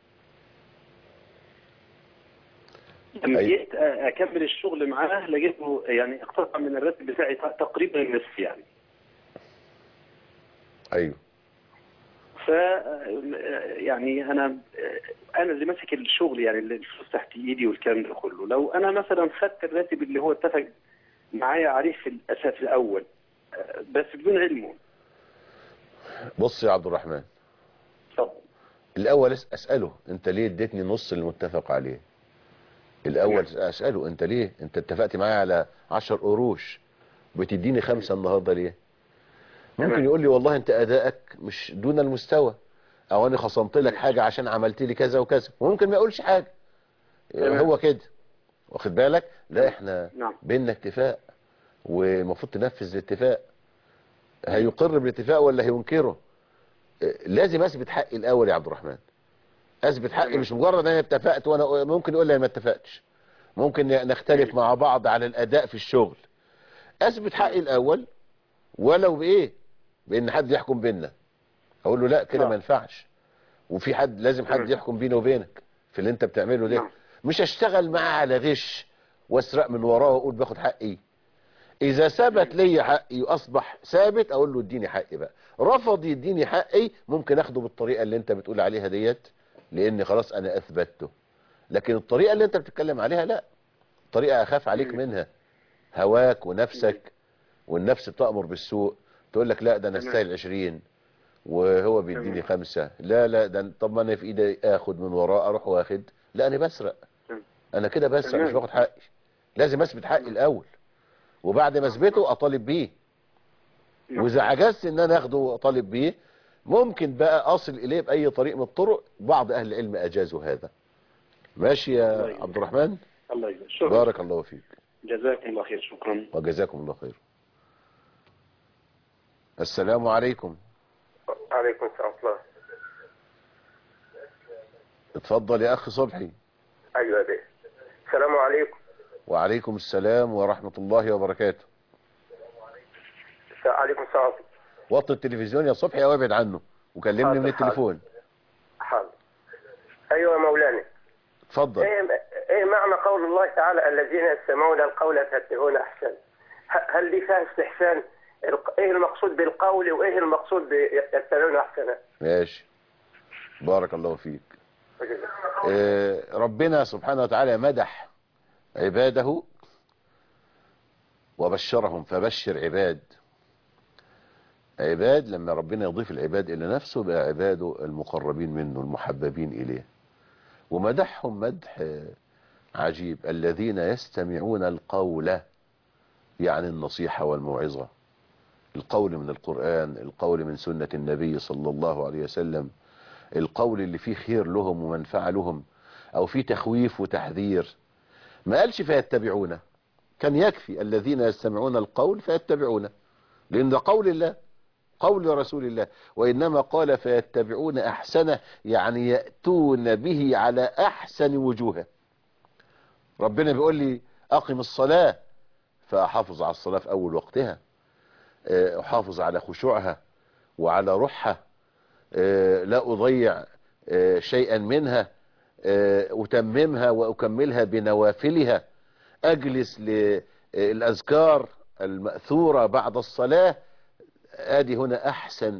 لما أيوة. جيت أكمل الشغل معاه لقيته يعني اقتطع من الراتب بتاعي تقريبا النصف يعني ايوه ف يعني انا انا اللي ماسك الشغل يعني اللي الفلوس تحت ايدي والكلام ده كله لو انا مثلا خدت الراتب اللي هو اتفق معايا عليه في الاساس الاول بس بدون علمه بص يا عبد الرحمن اتفضل الاول أس- اساله انت ليه اديتني نص المتفق عليه الاول نعم. اساله انت ليه انت اتفقت معايا على 10 قروش بتديني خمسة النهارده ليه ممكن تمام. يقول لي والله انت ادائك مش دون المستوى او انا خصمت لك حاجة عشان عملت لي كذا وكذا وممكن ما يقولش حاجة تمام. هو كده واخد بالك لا احنا نعم. بيننا اتفاق والمفروض تنفذ الاتفاق هيقر بالاتفاق ولا هينكره اه، لازم اثبت حقي الاول يا عبد الرحمن اثبت حقي تمام. مش مجرد ان انا اتفقت وانا ممكن يقول لي أنا ما اتفقتش ممكن نختلف مع بعض على الاداء في الشغل اثبت حقي الاول ولو بايه بان حد يحكم بينا اقول له لا كده آه. ما ينفعش وفي حد لازم حد تمام. يحكم بيني وبينك في اللي انت بتعمله ده نعم. مش اشتغل معاه على غش واسرق من وراه واقول باخد حقي اذا ثبت لي حقي واصبح ثابت اقول له اديني حقي بقى رفض يديني حقي ممكن اخده بالطريقه اللي انت بتقول عليها ديت لان خلاص انا اثبته لكن الطريقه اللي انت بتتكلم عليها لا طريقه اخاف عليك منها هواك ونفسك والنفس بتأمر بالسوء تقول لك لا ده انا تمام. استاهل 20 وهو بيديني خمسة لا لا ده طب ما انا في ايدي اخد من وراه اروح واخد لا انا بسرق تمام. انا كده بسرق تمام. مش باخد حقي لازم اثبت حقي الاول وبعد ما اثبته اطالب بيه نعم. واذا عجزت ان انا اخده واطالب بيه ممكن بقى اصل اليه باي طريق من الطرق بعض اهل العلم اجازوا هذا ماشي الله يا يجزاك. عبد الرحمن الله يجزاك شكرا بارك الله فيك جزاكم الله خير شكرا وجزاكم الله خير السلام عليكم عليكم السلام ورحمة الله اتفضل يا اخي صبحي أيوة دي السلام عليكم وعليكم السلام ورحمة الله وبركاته عليكم السلام وطي التلفزيون يا صبحي او ابعد عنه وكلمني حاضر، من التليفون حاضر أيوة يا مولانا اتفضل إيه إيه معنى قول الله تعالى الذين يستمعون القول فيتبعون أحسن ه- هل دي فيها استحسان الق- إيه المقصود بالقول وإيه المقصود بيتبعون أحسنه ماشي بارك الله فيك آه، ربنا سبحانه وتعالى مدح عباده وبشرهم فبشر عباد عباد لما ربنا يضيف العباد إلى نفسه بقى عباده المقربين منه المحببين إليه ومدحهم مدح آه، عجيب الذين يستمعون القول يعني النصيحة والموعظة القول من القرآن القول من سنة النبي صلى الله عليه وسلم القول اللي فيه خير لهم ومنفعة لهم او فيه تخويف وتحذير ما قالش فيتبعونه كان يكفي الذين يستمعون القول فيتبعونه لان ده قول الله قول رسول الله وانما قال فيتبعون احسنه يعني ياتون به على احسن وجوهه ربنا بيقول لي اقم الصلاه فاحافظ على الصلاه في اول وقتها آه، احافظ على خشوعها وعلى روحها آه، لا اضيع آه، شيئا منها آه، اتممها واكملها بنوافلها اجلس للاذكار الماثوره بعد الصلاه ادي هنا احسن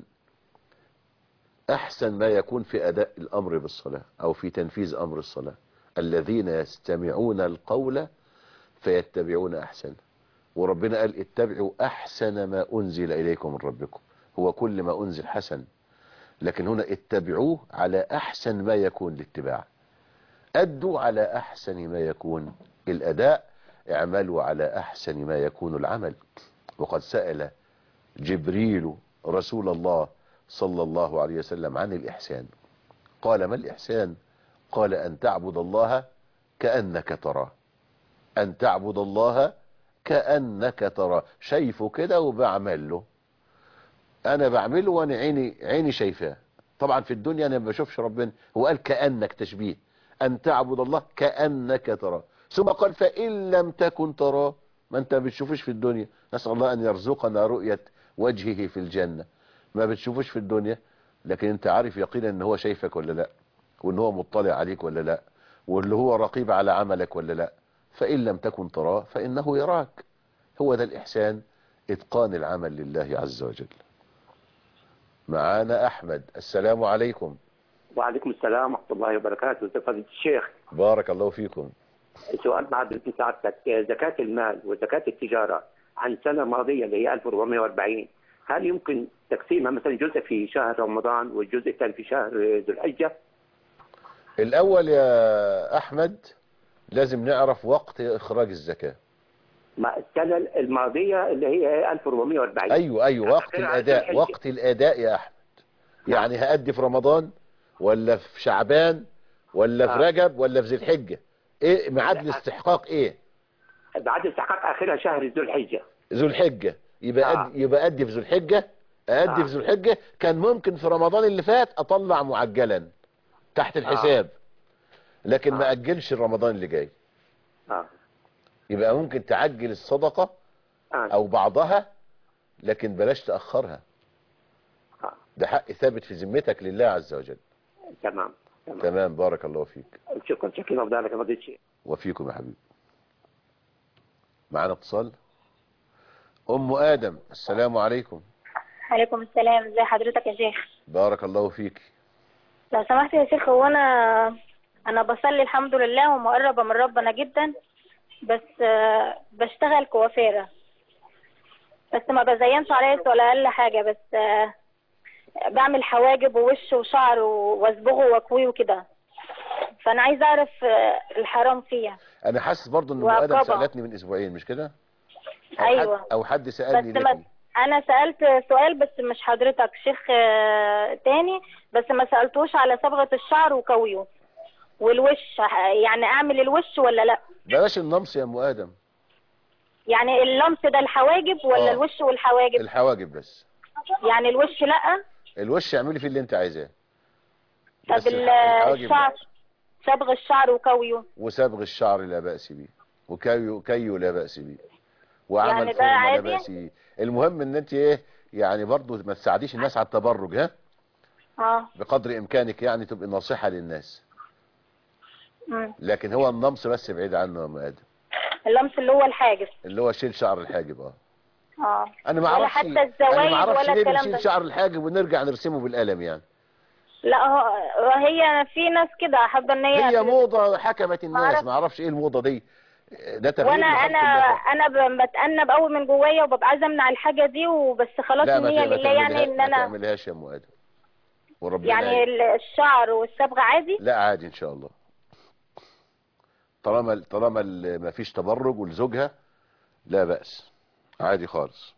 احسن ما يكون في اداء الامر بالصلاه او في تنفيذ امر الصلاه الذين يستمعون القول فيتبعون احسنه وربنا قال اتبعوا احسن ما انزل اليكم من ربكم هو كل ما انزل حسن لكن هنا اتبعوه على احسن ما يكون الاتباع ادوا على احسن ما يكون الاداء اعملوا على احسن ما يكون العمل وقد سأل جبريل رسول الله صلى الله عليه وسلم عن الإحسان قال ما الإحسان قال أن تعبد الله كأنك تراه أن تعبد الله كأنك تراه شايفه كده وبعمل له أنا بعمله وأنا عيني عيني شايفاه طبعا في الدنيا أنا ما بشوفش ربنا هو قال كأنك تشبيه أن تعبد الله كأنك تراه ثم قال فإن لم تكن تراه ما أنت ما بتشوفش في الدنيا نسأل الله أن يرزقنا رؤية وجهه في الجنة ما بتشوفش في الدنيا لكن انت عارف يقينا ان هو شايفك ولا لا وان هو مطلع عليك ولا لا واللي هو رقيب على عملك ولا لا فإن لم تكن تراه فإنه يراك هو ده الإحسان إتقان العمل لله عز وجل معانا أحمد السلام عليكم وعليكم السلام ورحمة الله وبركاته ازي فضيلة الشيخ بارك الله فيكم سؤال بعد سعادتك زكاة المال وزكاة التجارة عن سنة ماضية اللي هي 1440 هل يمكن تقسيمها مثلا جزء في شهر رمضان والجزء الثاني في شهر ذو الحجة؟ الأول يا أحمد لازم نعرف وقت إخراج الزكاة ما السنة الماضية اللي هي 1440 أيوة أيوة وقت أخيرا عن الأداء الحجة. وقت الأداء يا أحمد يعني هأدي في رمضان ولا في شعبان ولا في آه. رجب ولا في ذي الحجة إيه ميعاد الاستحقاق إيه بعد استحقاق آخرها شهر ذو الحجة ذو الحجة يبقى آه. أدي يبقى أدي في ذو الحجة أدي آه. في ذو الحجة كان ممكن في رمضان اللي فات أطلع معجلا تحت الحساب لكن ما آه. أجلش رمضان اللي جاي آه. يبقى ممكن تعجل الصدقة آه. أو بعضها لكن بلاش تأخرها آه. ده حق ثابت في ذمتك لله عز وجل تمام تمام تمام بارك الله فيك شكرا شكرا وذلك يا فضيلة الشيخ وفيكم يا حبيبي معانا اتصال أم آدم السلام عليكم عليكم السلام ازي حضرتك يا شيخ بارك الله فيك لو سمحت يا شيخ هو انا انا بصلي الحمد لله ومقربة من ربنا جدا بس آه، بشتغل كوافيرة بس ما بزينش عليا ولا اقل حاجة بس آه، بعمل حواجب ووش وشعر واصبغه واكويه وكده فانا عايزه اعرف آه، الحرام فيها أنا حاسس برضو إن أم آدم وعقابة. سألتني من أسبوعين مش كده أو أيوة. حد أو حد سألني بس ما لكن انا سألت سؤال بس مش حضرتك شيخ آه، تاني بس ما سألتوش على صبغة الشعر وكويه والوش ح- يعني اعمل الوش ولا لا بلاش النمص يا أم آدم يعني اللمس ده الحواجب ولا آه. الوش والحواجب الحواجب بس يعني الوش لا الوش اعملي فيه اللي انت عايزاه طب بس ال- الحواجب الشعر لا. صبغ الشعر وكويه وصبغ الشعر لا بأس به وكيو كيو لا بأس به وعمل يعني ده فورمة لا عادي؟ بأس به المهم ان انت ايه يعني برضو ما تساعديش الناس على التبرج ها اه بقدر امكانك يعني تبقي ناصحة للناس مم. لكن هو النمص بس بعيد عنه يا ام ادم اللمس اللي هو الحاجب اللي هو شيل شعر الحاجب اه اه انا ما ولا اعرفش حتى انا الزوايد ما اعرفش ولا ليه الكلام بنشيل ده شعر الحاجب ونرجع نرسمه بالقلم يعني لا هو هي في ناس كده حابه ان هي هي موضة حكمت الناس معرفش. ما اعرفش ايه الموضة دي ده تغيير وانا لخلق انا الله. انا ب- بتأنب قوي من جوايا وببقى عايزه امنع الحاجه دي وبس خلاص لا ما النيه ت- ما لله يعني تعملها- ان ما انا تعملهاش يا ام ادم وربنا يعني يعين. ال- الشعر والصبغه عادي لا عادي ان شاء الله طالما طالما ال- ما فيش تبرج ولزوجها لا بأس عادي خالص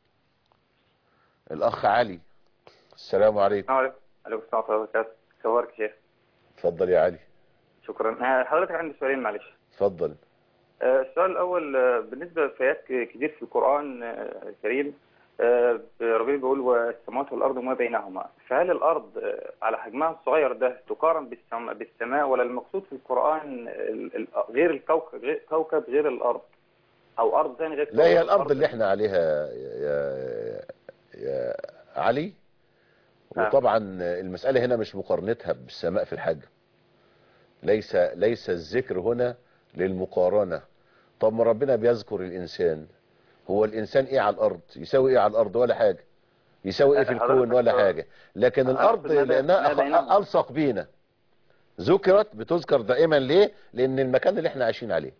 الاخ علي السلام عليكم السلام عليكم عليكم السلام ورحمة الله وبركاته صورك يا شيخ اتفضل يا علي شكرا آه، حضرتك عندي سؤالين معلش اتفضل آه، السؤال الأول آه، بالنسبة لآيات ك- كتير في القرآن آه، الكريم آه، ربنا بيقول والسماوات والارض وما بينهما فهل الارض آه، على حجمها الصغير ده تقارن بالسم- بالسماء ولا المقصود في القران ال- ال- غير الكوكب غير كوكب غير الارض او ارض ثاني غير لا هي كوكب الارض اللي احنا عليها يا, يا علي نعم. وطبعا المسألة هنا مش مقارنتها بالسماء في الحجم ليس ليس الذكر هنا للمقارنة طب ما ربنا بيذكر الإنسان هو الإنسان إيه على الأرض يساوي إيه على الأرض ولا حاجة يساوي إيه في حضرتك الكون ولا آه. حاجة لكن أنا الأرض أقصد ماذا- لأنها ماذا أخ- ينام؟ ألصق بينا ذكرت بتذكر دائما ليه لأن المكان اللي احنا عايشين عليه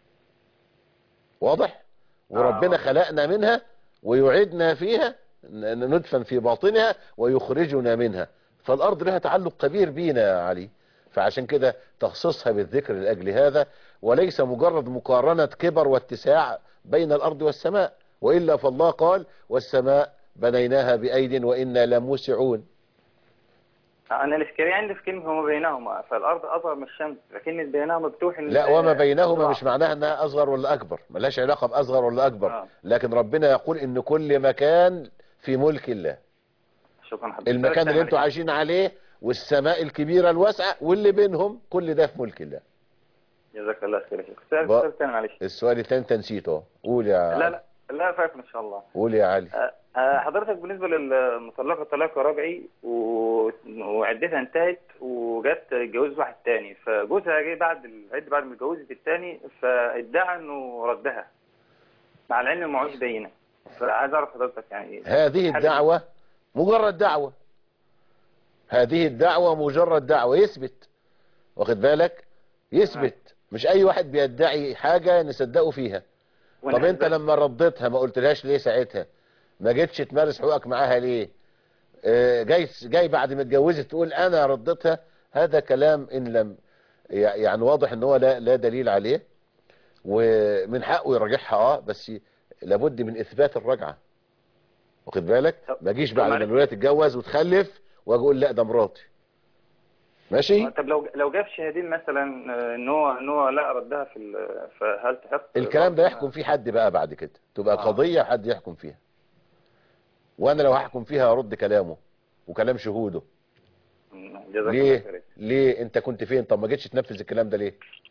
واضح وربنا واضح. خلقنا منها ويعيدنا فيها ن- ندفن في باطنها ويخرجنا منها فالأرض لها تعلق كبير بينا يا علي فعشان كده تخصيصها بالذكر لأجل هذا وليس مجرد مقارنة كبر واتساع بين الأرض والسماء وإلا فالله قال والسماء بنيناها بأيد وإنا لموسعون انا الاشكاليه عندي في كلمه وما بينهما فالارض اصغر من الشمس لكن بينهما بتوحي إن- لا وما بينهما ضعف. مش معناها انها اصغر ولا اكبر ملهاش علاقة باصغر ولا اكبر آه. لكن ربنا يقول ان كل مكان في ملك الله شكرا حضرتك المكان اللي انتوا معلش. عايشين عليه والسماء الكبيرة الواسعة واللي بينهم كل ده في ملك الله جزاك الله خير يا شيخ سؤال بق- سؤال ثاني معلش السؤال الثاني انت نسيته قول يا لا علي. لا لا فاكر ان شاء الله قول يا علي آه، آه، حضرتك بالنسبه للمطلقه طلاق رجعي و- وعدتها انتهت وجت اتجوزت واحد تاني فجوزها جه بعد العده بعد ما اتجوزت التاني فادعى انه ردها مع العلم إن معهوش بينه فعايز اعرف حضرتك يعني هذه حاجة- الدعوة مجرد دعوة هذه الدعوة مجرد دعوة يثبت واخد بالك يثبت مش اي واحد بيدعي حاجة نصدقه فيها طب وأنا انت عايز- لما رديتها ما قلتلهاش ليه ساعتها ما جيتش تمارس حقوقك معاها ليه آه، جاي جاي بعد ما اتجوزت تقول انا رديتها هذا كلام ان لم يع- يعني واضح ان هو لا لا دليل عليه ومن حقه يراجعها اه بس لابد من اثبات الرجعه واخد بالك طب- ما جيش طب بعد ما معلش. الولايه تتجوز وتخلف واجي اقول لا ده مراتي ماشي طب لو لو جاب شهادين مثلا آه، ان هو ان هو لا ردها في ال- فهل تحق الكلام ده يحكم فيه حد بقى بعد كده تبقى آه. قضيه حد يحكم فيها وانا لو هحكم فيها هرد كلامه وكلام شهوده جزاك الله ليه خير ليه انت كنت فين طب ما جيتش تنفذ الكلام ده ليه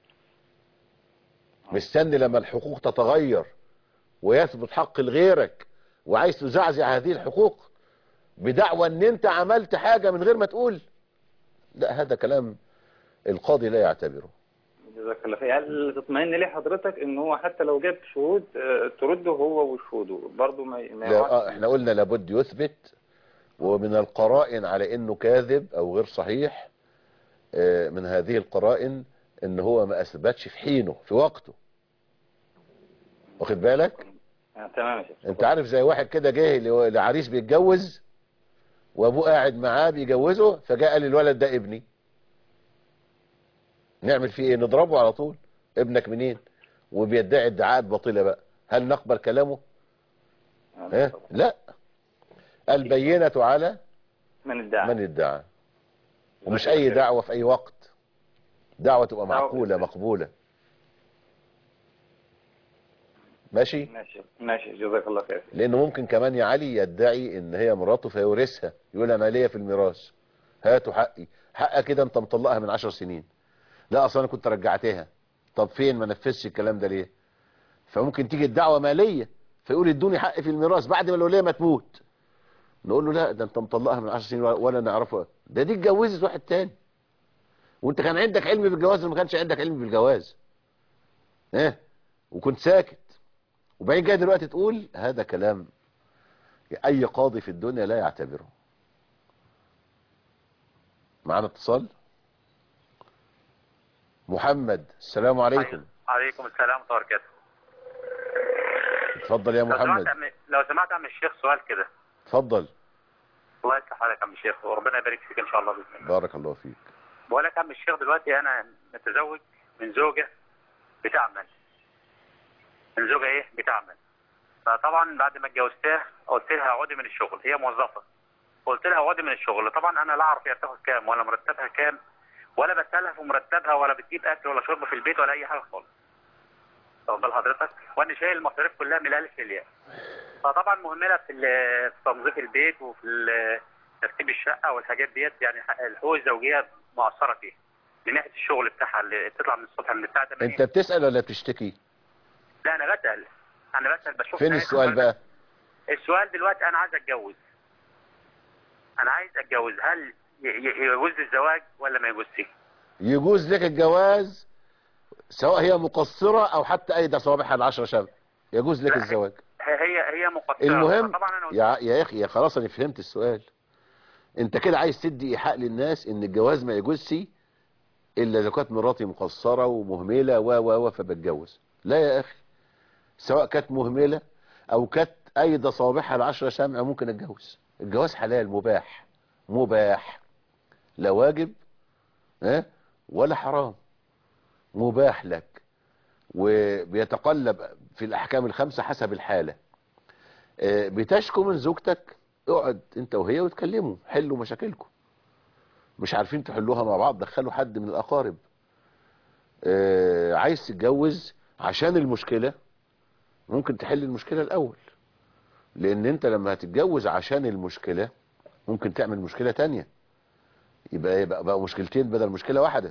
مستني لما الحقوق تتغير ويثبت حق لغيرك وعايز تزعزع هذه الحقوق بدعوى ان انت عملت حاجة من غير ما تقول لا هذا كلام القاضي لا يعتبره جزاك الله خير هل تطمئن ليه حضرتك ان هو حتى لو جاب شهود آه، ترده هو وشهوده برضه ما ما لا يقعش آه احنا قلنا لابد يثبت ومن القرائن على انه كاذب او غير صحيح آه، من هذه القرائن ان هو ما اثبتش في حينه في وقته واخد بالك آه، تمام يا شيخ انت عارف زي واحد كده جه ل- لعريس بيتجوز وابوه قاعد معاه بيجوزه فجاء قال الولد ده ابني نعمل فيه ايه نضربه على طول ابنك منين وبيدعي ادعاءات باطله بقى هل نقبل كلامه آه، ها طبعا. لا البينة على من ادعى من ادعى ومش جزاك الله اي خير. دعوة في اي وقت دعوة تبقى دعوة- معقولة مقبولة ماشي ماشي ماشي جزاك الله خير لانه ممكن كمان يا علي يدعي ان هي مراته فيورثها يقول انا ليا في الميراث هاتوا حقي حقك كده انت مطلقها من عشر سنين لا اصلا انا كنت رجعتها طب فين ما نفذش الكلام ده ليه فممكن تيجي الدعوة مالية فيقول ادوني حقي في الميراث بعد ما الولية ما تموت نقول له لا ده انت مطلقها من عشر سنين ولا- ولا نعرفه ده دي اتجوزت واحد تاني وانت كان عندك علم بالجواز وما كانش عندك علم بالجواز ايه وكنت ساكت وبعدين جاي دلوقتي تقول هذا كلام اي قاضي في الدنيا لا يعتبره معانا اتصال محمد السلام عليكم عليكم السلام ورحمة الله وبركاته اتفضل يا لو سمحت محمد يا عم- لو سمعت يا عم الشيخ سؤال كده اتفضل الله يصلح حالك يا عم الشيخ وربنا يبارك فيك ان شاء الله باذن الله بارك الله فيك بقول لك يا عم الشيخ دلوقتي انا متزوج من زوجه بتعمل من زوجه ايه بتعمل فطبعا بعد ما اتجوزتها قلت لها اقعدي من الشغل هي موظفه قلت لها اقعدي من الشغل طبعا انا لا اعرف هي بتاخد كام ولا مرتبها كام ولا بسالها في مرتبها ولا بتجيب اكل ولا شرب في البيت ولا اي حاجه خالص واخد بال حضرتك وانا شايل المصاريف كلها من الالف للياء فطبعا مهمله في ال- في تنظيف البيت وفي ال- ترتيب الشقه والحاجات ديت يعني ح- الحقوق الزوجيه مؤثره فيها من ناحيه الشغل بتاعها اللي بتطلع من الصبح من الساعه 8 انت بتسأل ولا بتشتكي لا انا بسال انا بسال بشوف فين ناس- السؤال بقى السؤال دلوقتي انا عايز اتجوز انا عايز اتجوز هل ي- ي- يجوز الزواج ولا ما يجوزش يجوز لك الجواز سواء هي مقصرة او حتى ايدى صوابعها العشرة شبع يجوز لك لا. الزواج هي هي مقصره المهم طبعا انا يا يا اخي يا خلاص انا فهمت السؤال انت كده عايز تدي ايحاء للناس ان الجواز ما يجوزش الا اذا كانت مراتي مقصره ومهمله و و و فبتجوز لا يا اخي سواء كانت مهمله او كانت ايضا صوابعها العشرة شمع ممكن اتجوز الجواز حلال مباح مباح لا واجب ها ولا حرام مباح لك وبيتقلب في الاحكام الخمسه حسب الحاله آه، بتشكو من زوجتك اقعد انت وهي وتكلموا حلوا مشاكلكم مش عارفين تحلوها مع بعض دخلوا حد من الاقارب آه، عايز تتجوز عشان المشكلة ممكن تحل المشكلة الاول لان انت لما هتتجوز عشان المشكلة ممكن تعمل مشكلة تانية يبقى يبقى بقى مشكلتين بدل مشكلة واحدة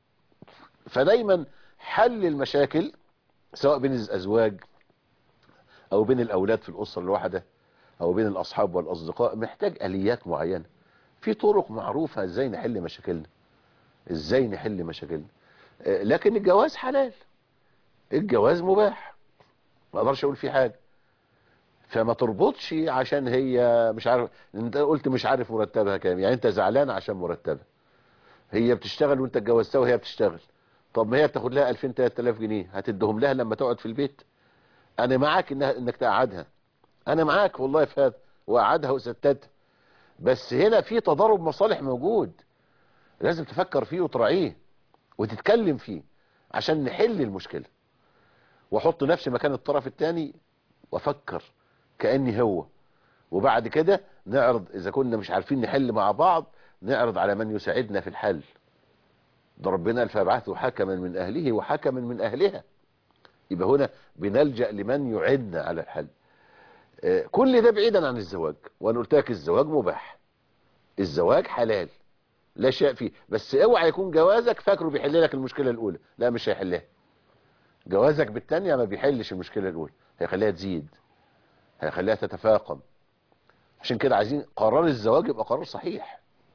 فدايما حل المشاكل سواء بين الازواج او بين الاولاد في الاسره الواحده او بين الاصحاب والاصدقاء محتاج اليات معينه في طرق معروفه ازاي نحل مشاكلنا ازاي نحل مشاكلنا آه، لكن الجواز حلال الجواز مباح ما اقدرش اقول فيه حاجه فما تربطش عشان هي مش عارف انت قلت مش عارف مرتبها كام يعني انت زعلان عشان مرتبها هي بتشتغل وانت اتجوزتها وهي بتشتغل طب ما هي بتاخد لها 2000 3000 جنيه هتديهم لها لما تقعد في البيت انا معاك انها انك تقعدها انا معاك والله في هذا وقعدها وستتها بس هنا في تضارب مصالح موجود لازم تفكر فيه وتراعيه وتتكلم فيه عشان نحل المشكلة واحط نفسي مكان الطرف الثاني وافكر كأني هو وبعد كده نعرض اذا كنا مش عارفين نحل مع بعض نعرض على من يساعدنا في الحل ده ربنا قال فابعثوا حكما من اهله وحكما من اهلها يبقى هنا بنلجأ لمن يعدنا على الحل آه، كل ده بعيدا عن الزواج وانا قلت لك الزواج مباح الزواج حلال لا شيء فيه بس اوعى يكون جوازك فاكره بيحل لك المشكله الاولى لا مش هيحلها جوازك بالتانية ما بيحلش المشكله الاولى هيخليها تزيد هيخليها تتفاقم عشان كده عايزين قرار الزواج يبقى قرار صحيح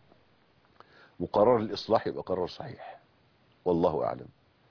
وقرار الاصلاح يبقى قرار صحيح والله اعلم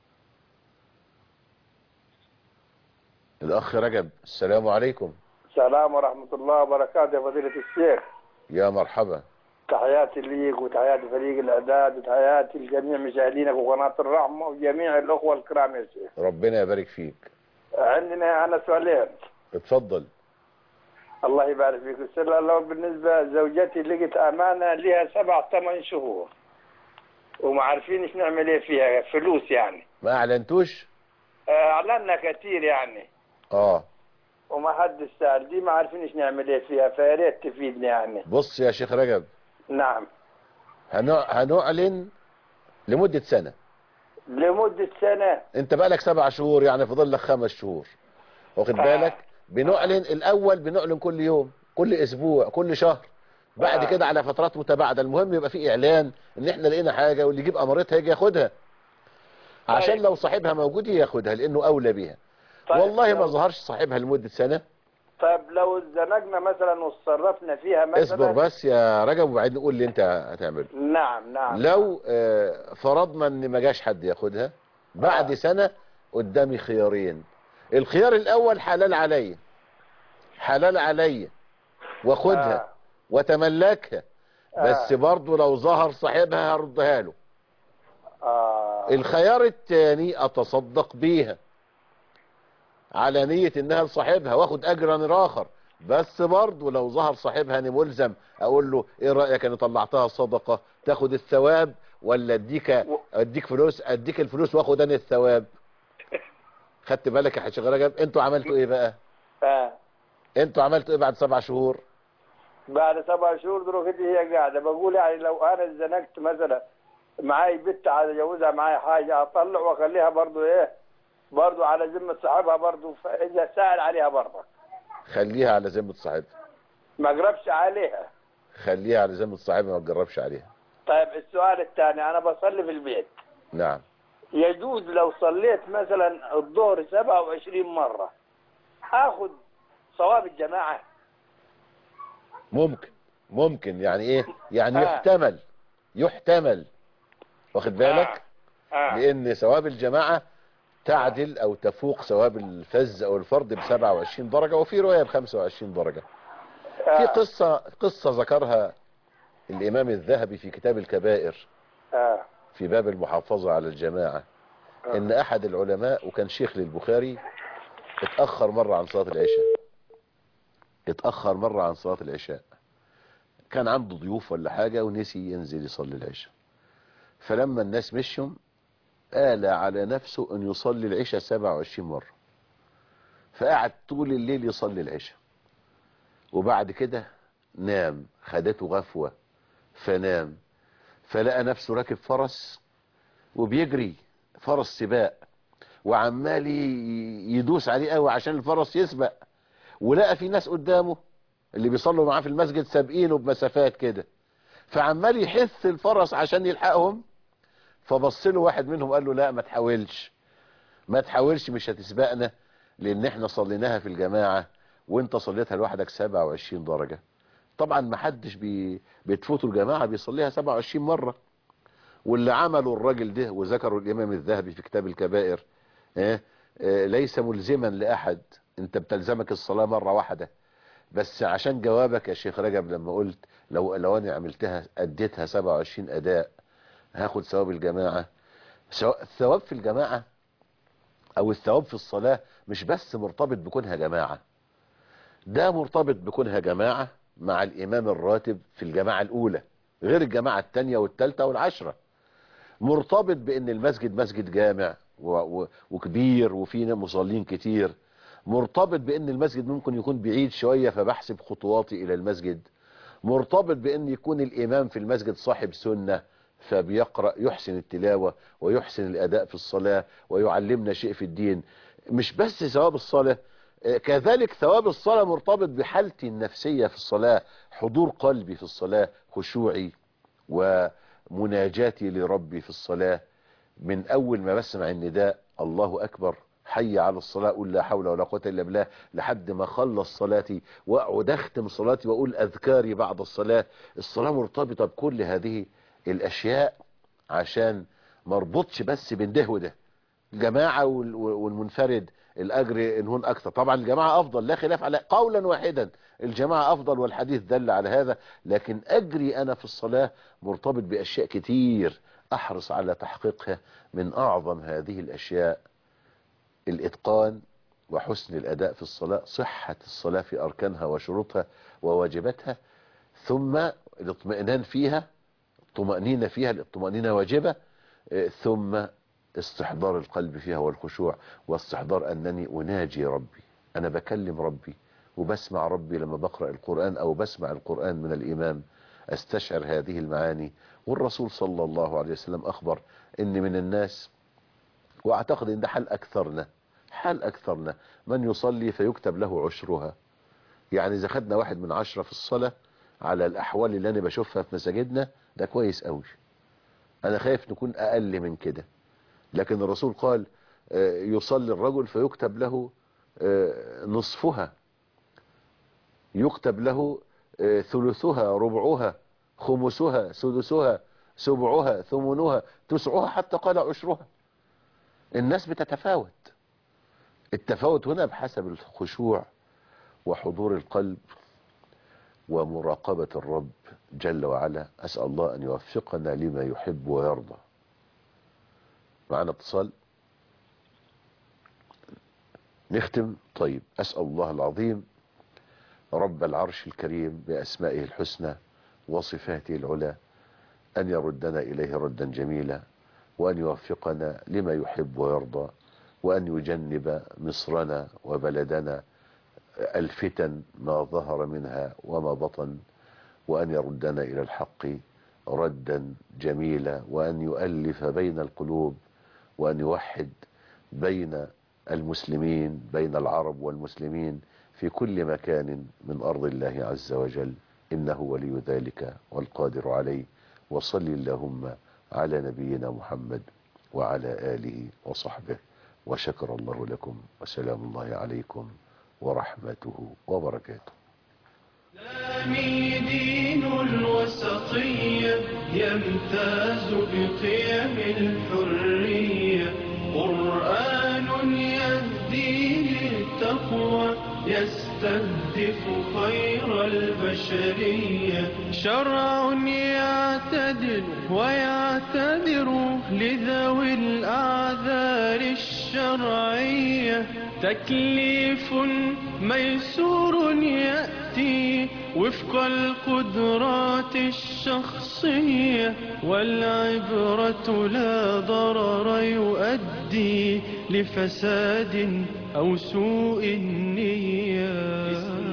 الاخ رجب السلام عليكم السلام ورحمة الله وبركاته يا فضيلة الشيخ يا مرحبا تحياتي ليك وتحياتي فريق الإعداد وتحياتي لجميع مشاهدينك وقناة الرحمة وجميع الأخوة الكرام يا شيخ ربنا يبارك فيك عندنا أنا سؤالين اتفضل الله يبارك فيك السؤال لو بالنسبة زوجتي لقت أمانة لها سبع ثمان شهور وما عارفين ايش نعمل ايه فيها فلوس يعني ما اعلنتوش آه، اعلنا كثير يعني اه وما حد سأل دي ما عارفين ايش نعمل ايه فيها فيا ريت تفيدني يعني بص يا شيخ رجب نعم هنع- هنعلن لمدة سنة لمدة سنة انت بقالك سبع شهور يعني فاضل لك خمس شهور واخد آه. بالك بنعلن الاول بنعلن كل يوم كل اسبوع كل شهر بعد آه. كده على فترات متباعده المهم يبقى في اعلان ان احنا لقينا حاجه واللي يجيب امارتها يجي ياخدها عشان طيب. لو صاحبها موجود ياخدها لانه اولى بيها طيب، والله ما لو- ظهرش صاحبها لمده سنه طيب لو اتزنقنا مثلا وتصرفنا فيها مثلا اصبر بس يا رجب وبعدين قول اللي انت هتعمله نعم نعم لو آه، فرضنا ان ما جاش حد ياخدها بعد آه. سنة قدامي خيارين الخيار الاول حلال عليا حلال عليا واخدها آه. وتملكها بس آه. برضو لو ظهر صاحبها هردها له آه. الخيار الثاني اتصدق بيها على نية انها لصاحبها واخد اجرا اخر بس برضو لو ظهر صاحبها انا ملزم اقول له ايه رأيك انا طلعتها صدقة تاخد الثواب ولا اديك اديك فلوس اديك الفلوس واخد انا الثواب خدت بالك يا شيخ رجب انتوا عملتوا ايه بقى آه. انتوا عملتوا ايه بعد سبع شهور بعد سبع شهور دلوقتي هي قاعدة بقول يعني لو انا اتزنقت مثلا معاي بنت عايز اجوزها معاي حاجة اطلع واخليها برضو ايه برضو على ذمة صاحبها برضو فاذا سأل عليها برضه خليها على ذمة صاحبها ما اقربش عليها خليها على ذمة صاحبها ما تجربش عليها طيب السؤال الثاني انا بصلي في البيت نعم يجوز لو صليت مثلا الظهر 27 مرة اخذ صواب الجماعة ممكن ممكن يعني ايه يعني آه. يحتمل يحتمل واخد بالك آه. لان ثواب الجماعة تعدل او تفوق ثواب الفز او الفرد ب 27 درجة وفي رواية ب 25 درجة في قصة قصة ذكرها الامام الذهبي في كتاب الكبائر آه. في باب المحافظة على الجماعة ان احد العلماء وكان شيخ للبخاري اتأخر مرة عن صلاة العشاء اتأخر مرة عن صلاة العشاء كان عنده ضيوف ولا حاجة ونسي ينزل يصلي العشاء فلما الناس مشوا آل على نفسه ان يصلي العشاء 27 مرة فقعد طول الليل يصلي العشاء وبعد كده نام خدته غفوة فنام فلقى نفسه راكب فرس وبيجري فرس سباق وعمال ي- يدوس عليه قوي عشان الفرس يسبق ولقى في ناس قدامه اللي بيصلوا معاه في المسجد سابقينه بمسافات كده فعمال يحث الفرس عشان يلحقهم فبص له واحد منهم قال له لا ما تحاولش ما تحاولش مش هتسبقنا لان احنا صليناها في الجماعة وانت صليتها لوحدك 27 درجة طبعا ما حدش بي بتفوتوا الجماعة بيصليها 27 مرة واللي عمله الراجل ده وذكره الامام الذهبي في كتاب الكبائر اه اه ليس ملزما لاحد انت بتلزمك الصلاة مرة واحدة بس عشان جوابك يا شيخ رجب لما قلت لو لو انا عملتها اديتها 27 اداء هاخد ثواب الجماعة سواء الثواب في الجماعة او الثواب في الصلاة مش بس مرتبط بكونها جماعة ده مرتبط بكونها جماعة مع الامام الراتب في الجماعة الاولى غير الجماعة التانية والتالتة والعشرة مرتبط بان المسجد مسجد جامع و و وكبير وفيه مصلين كتير مرتبط بان المسجد ممكن يكون بعيد شوية فبحسب خطواتي الى المسجد مرتبط بان يكون الامام في المسجد صاحب سنة فبيقرأ يحسن التلاوة ويحسن الاداء في الصلاة ويعلمنا شيء في الدين مش بس ثواب الصلاة آه، كذلك ثواب الصلاة مرتبط بحالتي النفسية في الصلاة حضور قلبي في الصلاة خشوعي ومناجاتي لربي في الصلاة من اول ما بسمع النداء الله اكبر حي على الصلاة اقول لا حول ولا قوة الا بالله لحد ما اخلص صلاتي واقعد اختم صلاتي واقول اذكاري بعد الصلاة الصلاة مرتبطة بكل هذه الاشياء عشان مربوطش بس بين ده وده الجماعة وال- والمنفرد الاجر انهون اكثر طبعا الجماعة افضل لا خلاف على قولا واحدا الجماعة افضل والحديث دل على هذا لكن اجري انا في الصلاة مرتبط باشياء كتير احرص على تحقيقها من اعظم هذه الاشياء الاتقان وحسن الاداء في الصلاة صحة الصلاة في اركانها وشروطها وواجباتها ثم الاطمئنان فيها الطمأنينة فيها الطمأنينة واجبة آه، ثم استحضار القلب فيها والخشوع واستحضار أنني أناجي ربي أنا بكلم ربي وبسمع ربي لما بقرأ القرآن أو بسمع القرآن من الإمام أستشعر هذه المعاني والرسول صلى الله عليه وسلم أخبر أن من الناس وأعتقد أن ده حال أكثرنا حال أكثرنا من يصلي فيكتب له عشرها يعني إذا خدنا واحد من عشرة في الصلاة على الأحوال اللي أنا بشوفها في مساجدنا ده كويس قوي أنا خايف نكون أقل من كده لكن الرسول قال آه، يصلي الرجل فيكتب له آه، نصفها يكتب له آه، ثلثها ربعها خمسها سدسها سبعها ثمنها تسعها حتى قال عشرها الناس بتتفاوت التفاوت هنا بحسب الخشوع وحضور القلب ومراقبة الرب جل وعلا أسأل الله أن يوفقنا لما يحب ويرضى معنا اتصال نختم طيب أسأل الله العظيم رب العرش الكريم بأسمائه الحسنى وصفاته العلى أن يردنا إليه ردا جميلا وأن يوفقنا لما يحب ويرضى وأن يجنب مصرنا وبلدنا الفتن ما ظهر منها وما بطن وأن يردنا إلى الحق ردا جميلا وأن يؤلف بين القلوب وأن يوحد بين المسلمين بين العرب والمسلمين في كل مكان من أرض الله عز وجل إنه ولي ذلك والقادر عليه وصل اللهم على نبينا محمد وعلى آله وصحبه وشكر الله لكم وسلام الله عليكم ورحمته وبركاته إسلامي دين الوسطية يمتاز بقيم الحرية قرآن يهدي للتقوى يستهدف خير البشرية شرع يعتدل ويعتذر لذوي الأعذار الشرعية تكليف ميسور يأتي وفق القدرات الشخصية والعبرة لا ضرر يؤدي لفساد أو سوء النية